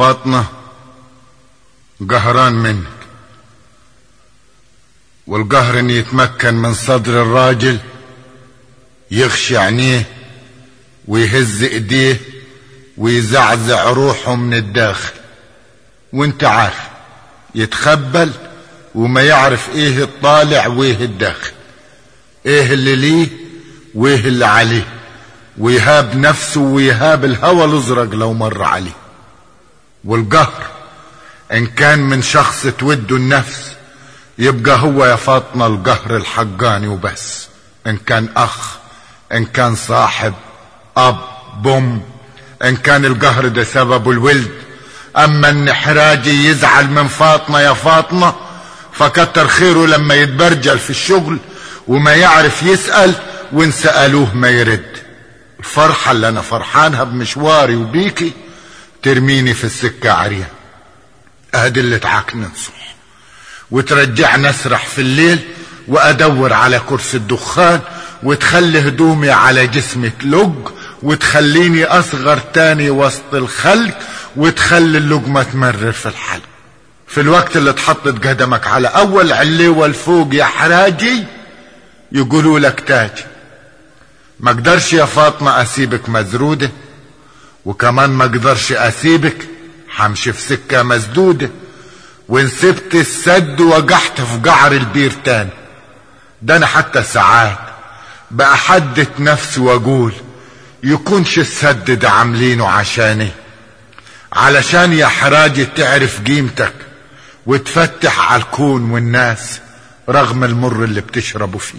فاطمة قهران منك والقهر ان يتمكن من صدر الراجل يغشي عينيه ويهز ايديه ويزعزع روحه من الداخل وانت عارف يتخبل وما يعرف ايه الطالع وايه الداخل ايه اللي ليه وايه اللي عليه ويهاب نفسه ويهاب الهوى الازرق لو مر عليه والقهر ان كان من شخص توده النفس يبقى هو يا فاطمة القهر الحقاني وبس ان كان اخ ان كان صاحب اب بوم ان كان القهر ده سببه الولد اما ان حراجي يزعل من فاطمة يا فاطمة فكتر خيره لما يتبرجل في الشغل وما يعرف يسأل وان سألوه ما يرد الفرحة اللي انا فرحانها بمشواري وبيكي ترميني في السكة عريان ادي اللي تعاك ننصح وترجعني اسرح في الليل وادور على كرسي الدخان وتخلي هدومي على جسمي تلق وتخليني اصغر تاني وسط الخلق وتخلي اللقمة تمرر في الحلق في الوقت اللي تحطت قدمك على اول عليوة الفوق يا حراجي يقولوا لك تاج ما اقدرش يا فاطمة اسيبك مزرودة وكمان ما اقدرش اسيبك حمشي في سكة مسدودة وان سبت السد وقحت في قعر البير تاني ده انا حتى ساعات بأحدث نفسي واقول يكونش السد ده عاملينه عشاني علشان يا حراجي تعرف قيمتك وتفتح على الكون والناس رغم المر اللي بتشربوا فيه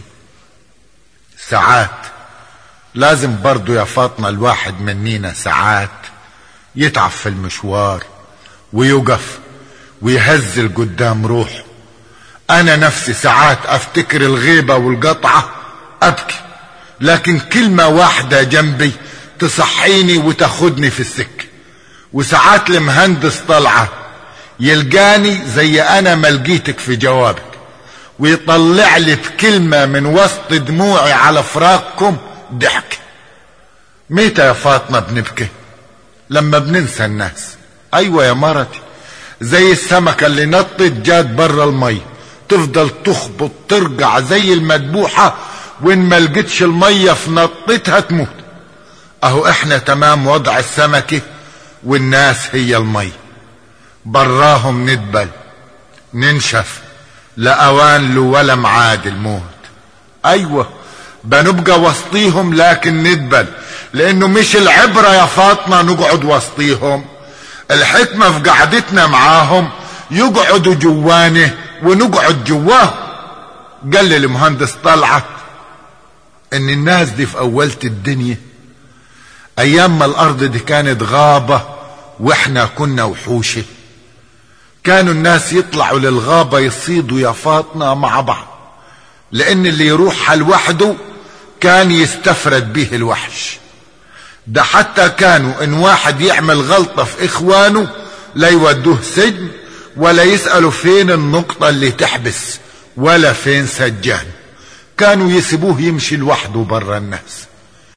ساعات لازم برضو يا فاطمة الواحد منينا ساعات يتعب في المشوار ويقف ويهزل قدام روحه انا نفسي ساعات افتكر الغيبة والقطعة ابكي لكن كلمة واحدة جنبي تصحيني وتاخدني في السكة وساعات المهندس طلعة يلقاني زي انا ما لقيتك في جوابك ويطلع لي بكلمة من وسط دموعي على فراقكم ضحك متى يا فاطمة بنبكي لما بننسى الناس ايوه يا مرتي زي السمكة اللي نطت جات برا المية تفضل تخبط ترجع زي المدبوحة وان ما لقيتش المية في نطتها تموت اهو احنا تمام وضع السمكة والناس هي المية براهم ندبل ننشف لا اوان له ولا معاد الموت ايوه بنبقى وسطيهم لكن ندبل لانه مش العبرة يا فاطمة نقعد وسطيهم الحكمة في قعدتنا معاهم يقعدوا جوانه ونقعد جواه قال لي المهندس طلعت ان الناس دي في اولة الدنيا ايام ما الارض دي كانت غابة واحنا كنا وحوشة كانوا الناس يطلعوا للغابة يصيدوا يا فاطمة مع بعض لان اللي يروح لوحده كان يستفرد به الوحش ده حتى كانوا ان واحد يعمل غلطة في اخوانه لا يودوه سجن ولا يسألوا فين النقطة اللي تحبس ولا فين سجان كانوا يسيبوه يمشي لوحده برا الناس